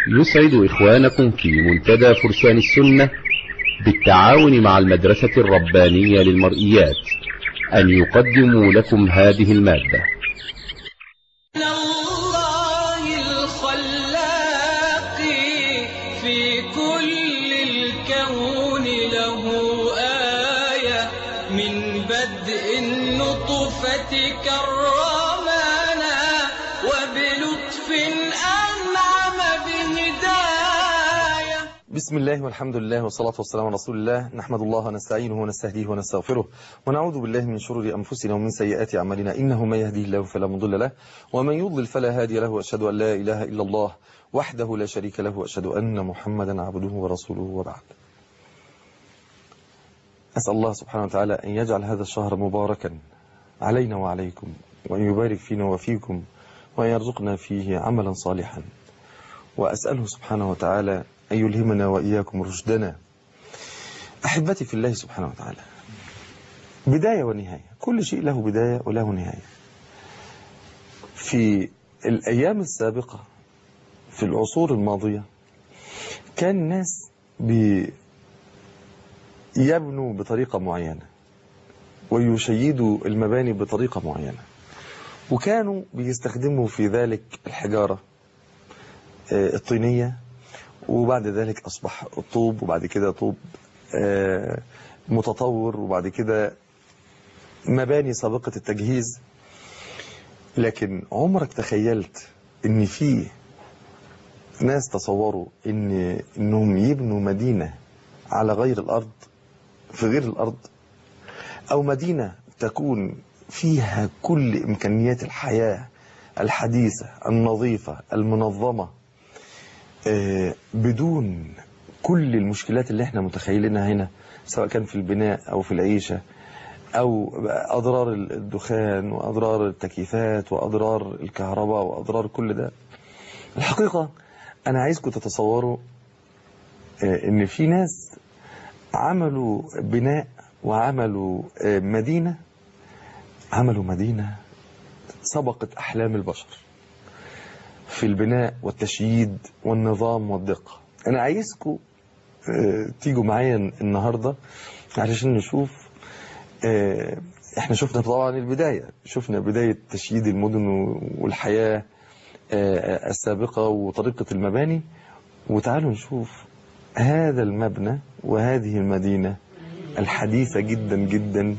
يسعد إخوانكم في منتدى فرسان السنة بالتعاون مع المدرسة الربانية للمرئيات أن يقدموا لكم هذه المادة الله الخلاق في كل الكون له آية من بدء النطفة كرمنا وبلطف أنعم بهداية بسم الله والحمد لله والصلاة والسلام على رسول الله نحمد الله ونستعينه ونستهديه ونستغفره ونعوذ بالله من شرور أنفسنا ومن سيئات أعمالنا إنه من يهديه الله فلا مضل له ومن يضلل فلا هادي له وأشهد أن لا إله إلا الله وحده لا شريك له وأشهد أن محمدا عبده ورسوله وبعد أسأل الله سبحانه وتعالى أن يجعل هذا الشهر مباركا علينا وعليكم وأن يبارك فينا وفيكم وأن يرزقنا فيه عملا صالحا وأسأله سبحانه وتعالى أن يلهمنا وإياكم رشدنا أحبتي في الله سبحانه وتعالى بداية ونهاية كل شيء له بداية وله نهاية في الأيام السابقة في العصور الماضية كان الناس بيبنوا بطريقة معينة ويشيدوا المباني بطريقة معينة وكانوا بيستخدموا في ذلك الحجارة آه، الطينية وبعد ذلك أصبح الطوب وبعد كده طوب آه، متطور وبعد كده مباني سابقة التجهيز لكن عمرك تخيلت ان في ناس تصوروا ان انهم يبنوا مدينة على غير الارض في غير الارض او مدينة تكون فيها كل امكانيات الحياة الحديثة النظيفة المنظمة آه، بدون كل المشكلات اللي احنا متخيلينها هنا سواء كان في البناء او في العيشة او اضرار الدخان واضرار التكييفات واضرار الكهرباء واضرار كل ده الحقيقة انا عايزكم تتصوروا آه، ان في ناس عملوا بناء وعملوا آه، مدينة عملوا مدينة سبقت احلام البشر في البناء والتشييد والنظام والدقة أنا عايزكم آه، تيجوا معايا النهاردة علشان نشوف آه، احنا شفنا طبعا البداية شفنا بداية تشييد المدن والحياة آه، السابقة وطريقة المباني وتعالوا نشوف هذا المبنى وهذه المدينة الحديثة جدا جدا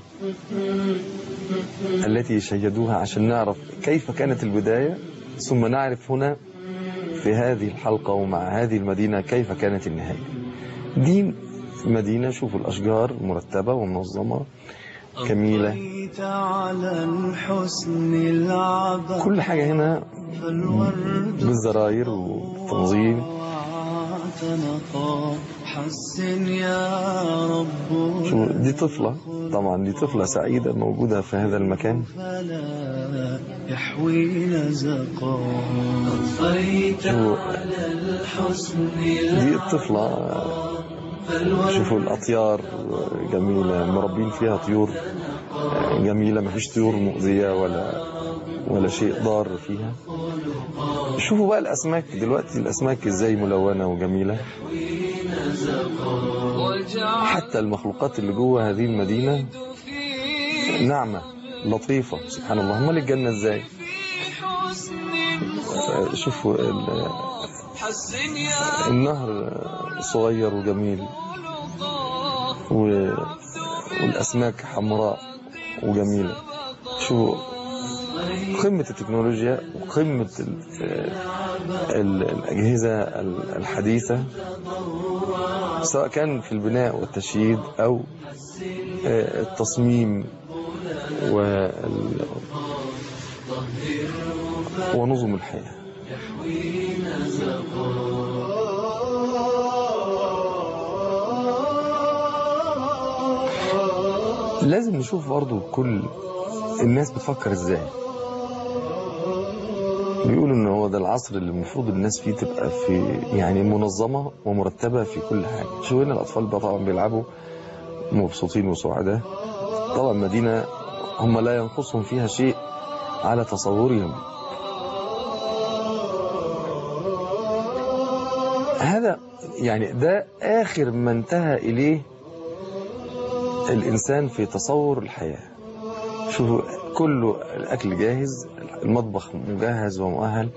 التي شيدوها عشان نعرف كيف كانت البداية ثم نعرف هنا في هذه الحلقة ومع هذه المدينة كيف كانت النهاية دي مدينة شوفوا الأشجار مرتبة ومنظمة جميلة بقيت على الحسن العبد كل حاجة هنا فالورد بالزراير وتنظيم واعتنقا حسن يا رب شو دي طفلة طبعا دي طفلة سعيدة موجودة في هذا المكان فلا يحوي نزقا أضفيت شو على الحسن دي الطفلة شوفوا الأطيار جميلة مربين فيها طيور جميلة ما فيش طيور مؤذية ولا ولا شيء ضار فيها شوفوا بقى الأسماك دلوقتي الأسماك ازاي ملونة وجميلة وجعل حتى المخلوقات اللي جوه هذه المدينة في ناعمة لطيفة سبحان الله امال الجنة ازاي حسن شوفوا ال- حسن يا النهر صغير وجميل خلقا و... والأسماك حمراء وجميلة شو قمة التكنولوجيا وقمة ال... ال... الأجهزة ال- الحديثة سواء كان في البناء والتشييد أو آه، التصميم وال... ونظم الحياة لازم نشوف برضو كل الناس بتفكر ازاي بيقولوا ان هو ده العصر اللي المفروض الناس فيه تبقى في يعني منظمة ومرتبة في كل حاجة شو هنا الاطفال بقى طبعا بيلعبوا مبسوطين وسعداء طبعا مدينة هم لا ينقصهم فيها شيء على تصورهم هذا يعني ده آخر ما انتهى إليه الإنسان في تصور الحياة شوفوا كله الأكل جاهز المطبخ مجهز ومؤهل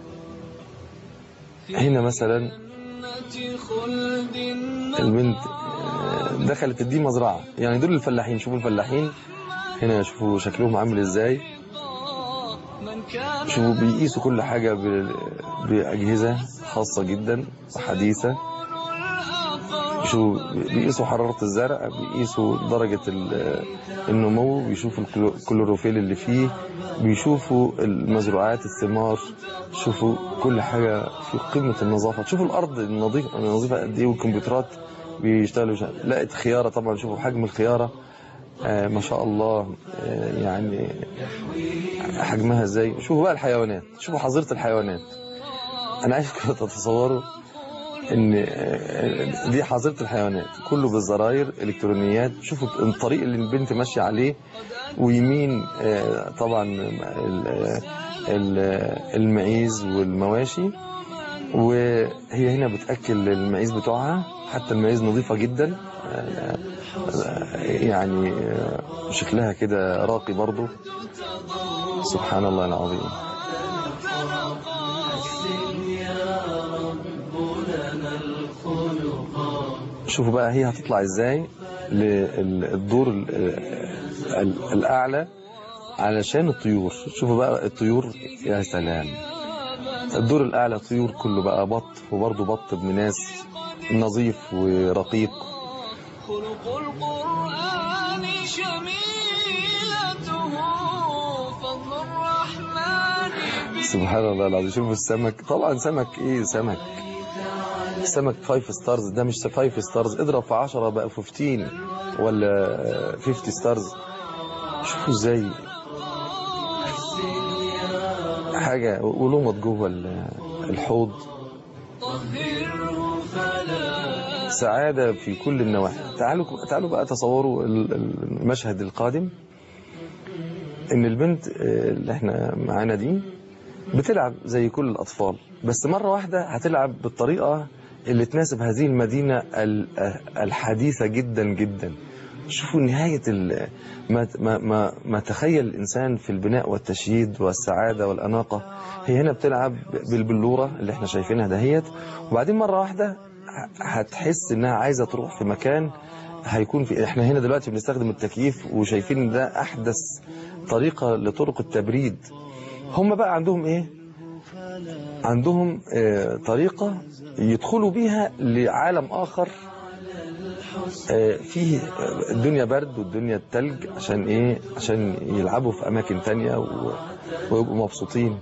هنا مثلا جنة خلد البنت آه، دخلت دي مزرعة يعني دول الفلاحين شوفوا الفلاحين هنا شوفوا شكلهم عامل ازاي من كان شوفوا بيقيسوا كل حاجة ب- بأجهزة خاصة جدا وحديثة شوفوا بيقيسوا حرارة الزرع بيقيسوا درجة ال- النمو بيشوفوا الكلو- الكلوروفيل اللي فيه بيشوفوا المزروعات الثمار شوفوا كل حاجة في قمة النظافة شوفوا الأرض النظيفة النظيفة قد إيه والكمبيوترات بيشتغلوا شا- لقيت خيارة طبعا شوفوا حجم الخيارة آه ما شاء الله آه يعني حجمها ازاي شوفوا بقى الحيوانات شوفوا حظيرة الحيوانات انا عايزكم تتصوروا ان آه، دي حظيرة الحيوانات كله بالزراير الكترونيات شوفوا الطريق اللي البنت ماشية عليه ويمين آه، طبعا ال- ال- المعيز والمواشي وهي هنا بتأكل المعيز بتوعها حتى المعيز نظيفة جدا آه، آه، يعني آه، شكلها كده راقي برضو سبحان الله العظيم شوفوا بقى هي هتطلع ازاي للدور ال- ال- الأعلى علشان الطيور شوفوا بقى الطيور يا سلام الدور الأعلى طيور كله بقى بط وبرضه بط ابن ناس نظيف ورقيق خلق القرآن شميلته فضل الرحمن سبحان الله العظيم شوفوا السمك طبعا سمك ايه سمك سمك فايف ستارز ده مش فايف ستارز اضرب في 10 بقى 15 ولا 50 ستارز شوفوا ازاي حاجة ولمط جوه ال- الحوض سعادة في كل النواحي تعالوا تعالوا بقى تصوروا ال- ال- المشهد القادم ان البنت آه، اللي احنا معانا دي بتلعب زي كل الأطفال بس مرة واحدة هتلعب بالطريقة اللي تناسب هذه المدينة ال- الحديثة جدا جدا شوفوا نهاية ال- ما, ما, ما, ما تخيل الإنسان في البناء والتشييد والسعادة والأناقة هي هنا بتلعب بالبلورة اللي احنا شايفينها دهيت وبعدين مرة واحدة ه- هتحس انها عايزة تروح في مكان هيكون في احنا هنا دلوقتي بنستخدم التكييف وشايفين ان ده احدث طريقة لطرق التبريد هم بقى عندهم ايه عندهم آه، طريقة يدخلوا بيها لعالم آخر آه، فيه آه، الدنيا برد والدنيا التلج عشان ايه عشان يلعبوا في اماكن تانية و- ويبقوا مبسوطين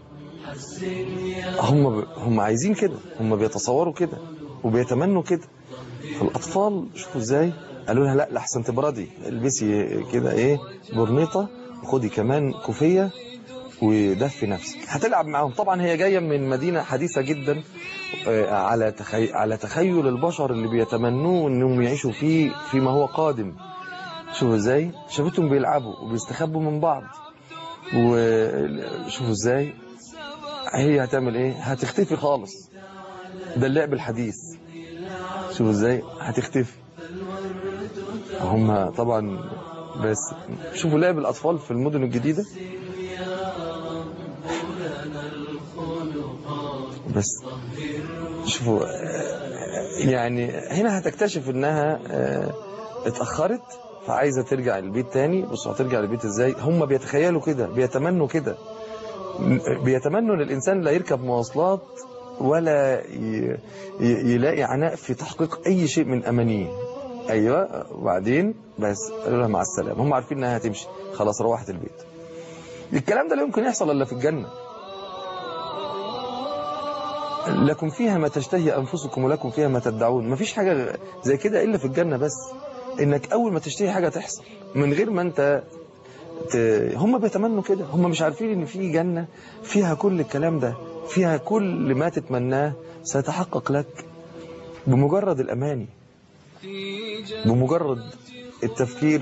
هم ب... هم عايزين كده هم بيتصوروا كده وبيتمنوا كده فالاطفال شوفوا ازاي قالوا لها لا لحسن تبردي البسي كده ايه برنيطه وخدي كمان كوفيه ودفي نفسك هتلعب معاهم طبعا هي جايه من مدينه حديثه جدا آه، على تخي... على تخيل البشر اللي بيتمنوه انهم يعيشوا فيه فيما هو قادم شوفوا ازاي شافتهم بيلعبوا وبيستخبوا من بعض وشوفوا ازاي هي هتعمل ايه هتختفي خالص ده اللعب الحديث شوفوا ازاي هتختفي هم طبعا بس شوفوا لعب الاطفال في المدن الجديده بس شوفوا آه، يعني هنا هتكتشف انها آه، اتأخرت فعايزة ترجع البيت تاني بصوا هترجع البيت ازاي هم بيتخيلوا كده بيتمنوا كده م- بيتمنوا ان الانسان لا يركب مواصلات ولا ي- ي- يلاقي عناء في تحقيق اي شيء من امانيه ايوه وبعدين بس قالوا لها مع السلامه هم عارفين انها هتمشي خلاص روحت البيت الكلام ده لا يمكن يحصل الا في الجنه لكم فيها ما تشتهي أنفسكم ولكم فيها ما تدعون مفيش حاجة زي كده إلا في الجنة بس إنك أول ما تشتهي حاجة تحصل من غير ما أنت ت... هم بيتمنوا كده هم مش عارفين إن في جنة فيها كل الكلام ده فيها كل ما تتمناه سيتحقق لك بمجرد الأماني في جنة بمجرد التفكير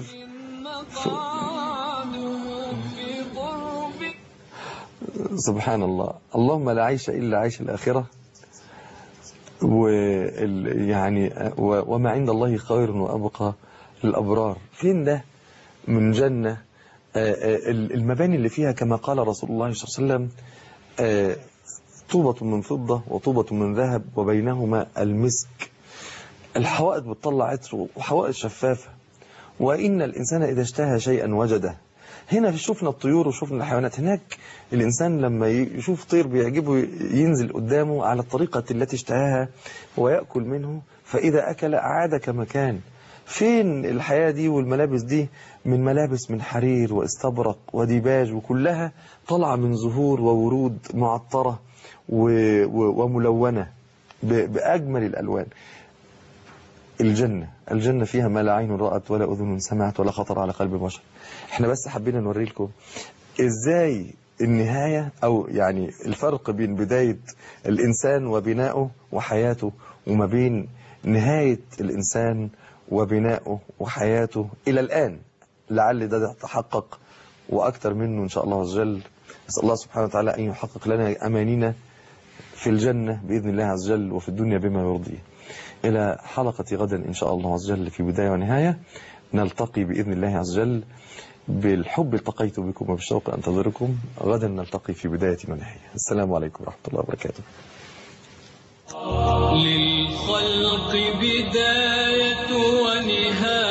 مقعده في قرب سبحان الله اللهم لا عيش إلا عيش الآخرة وال يعني و- وما عند الله خير وأبقى للأبرار فين ده من جنة آه، آه، المباني اللي فيها كما قال رسول الله صلى الله عليه وسلم آه، طوبة من فضة وطوبة من ذهب وبينهما المسك الحوائط بتطلع عطر وحوائط شفافة وإن الإنسان إذا اشتهى شيئا وجده هنا شفنا الطيور وشفنا الحيوانات هناك الإنسان لما يشوف طير بيعجبه ينزل قدامه على الطريقة التي اشتهاها ويأكل منه فإذا أكل عاد كما كان فين الحياة دي والملابس دي من ملابس من حرير واستبرق وديباج وكلها طالعة من زهور وورود معطرة و- و- وملونة ب- بأجمل الألوان الجنة الجنة فيها ما لا عين رأت ولا أذن سمعت ولا خطر على قلب بشر احنا بس حبينا نوري لكم ازاي النهاية او يعني الفرق بين بداية الانسان وبنائه وحياته وما بين نهاية الانسان وبنائه وحياته الى الان لعل ده يتحقق واكثر منه ان شاء الله عز وجل نسال الله سبحانه وتعالى ان يحقق لنا امانينا في الجنة بإذن الله عز وجل وفي الدنيا بما يرضيه إلى حلقة غدا إن شاء الله عز وجل في بداية ونهاية نلتقي بإذن الله عز وجل بالحب التقيت بكم وبالشوق أنتظركم غدا نلتقي في بداية ونهاية السلام عليكم ورحمة الله وبركاته للخلق بداية ونهاية